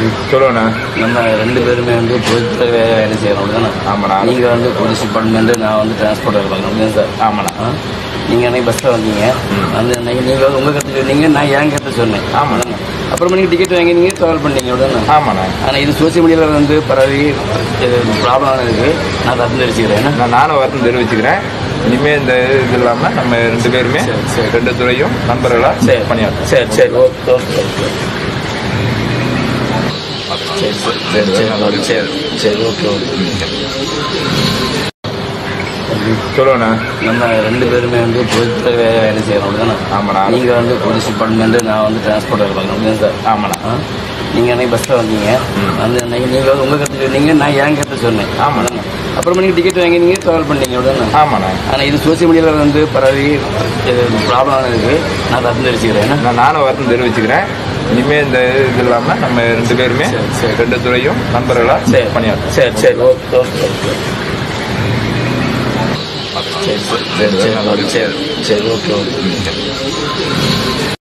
சொல்லுங்கண்ணா நம்ம ரெண்டு பேருமே வந்து பொதுத்துறை வேலை செய்யறோம் தானே ஆமாண்ணா நீங்க வந்து போலீஸ் டிபார்ட்மெண்ட் நான் வந்து டிரான்ஸ்போர்ட் வேலை பார்க்கணும் சார் ஆமாண்ணா ஆ? நீங்க அன்னைக்கு பஸ்ல வந்தீங்க வந்து அன்னைக்கு நீங்க வந்து உங்க கருத்து சொன்னீங்க நான் என் கருத்து சொன்னேன் ஆமா. தானே? அப்புறமா நீங்க டிக்கெட் வாங்கி நீங்க ட்ராவல் பண்ணீங்க உடனே ஆமாண்ணா ஆனா இது சோசியல் மீடியால வந்து பரவி ப்ராப்ளம் இருக்கு நான் தப்பு தெரிவிச்சுக்கிறேன் என்ன? நான் நானும் வருத்தம் தெரிவிச்சுக்கிறேன் இனிமே இந்த இது இல்லாம நம்ம ரெண்டு பேருமே சரி, சரி. ரெண்டு துறையும் நண்பர்களா சரி பணியாற்றும் சரி சரி ஓகே ஓகே ஓகே சரி சரி சரி சரி சரி சரி ஓகே ஓகே சொல்லுங்கண்ணா நம்ம ரெண்டு பேருமே வந்து பொதுத்துறை வேலை செய்யறோம் தானே ஆமாண்ணா நீங்க வந்து போலீஸ் டிபார்ட்மெண்ட் நான் வந்து டிரான்ஸ்போர்ட் வேலை பார்க்கணும் சார் ஆமாண்ணா ஆ? நீங்க அன்னைக்கு பஸ்ல வந்தீங்க வந்து அன்னைக்கு நீங்க வந்து உங்க கருத்து சொன்னீங்க நான் என் கருத்து சொன்னேன் ஆமா. தானே? அப்புறமா நீங்க டிக்கெட் வாங்கி நீங்க ட்ராவல் பண்ணீங்க உடனே ஆமாண்ணா ஆனா இது சோசியல் மீடியால வந்து பரவி ப்ராப்ளம் இருக்கு நான் தப்பு தெரிவிச்சுக்கிறேன் என்ன? நான் நானும் வருத்தம் தெரிவிச்சுக்கிறேன் இனிமே இந்த இது இல்லாம நம்ம ரெண்டு பேருமே சரி, சரி. ரெண்டு துறையும் நண்பர்களா சரி பணியாற்றும் சரி சரி ஓகே ஓகே ஓகே சரி சரி சரி சரி சரி ஓகே ஓகே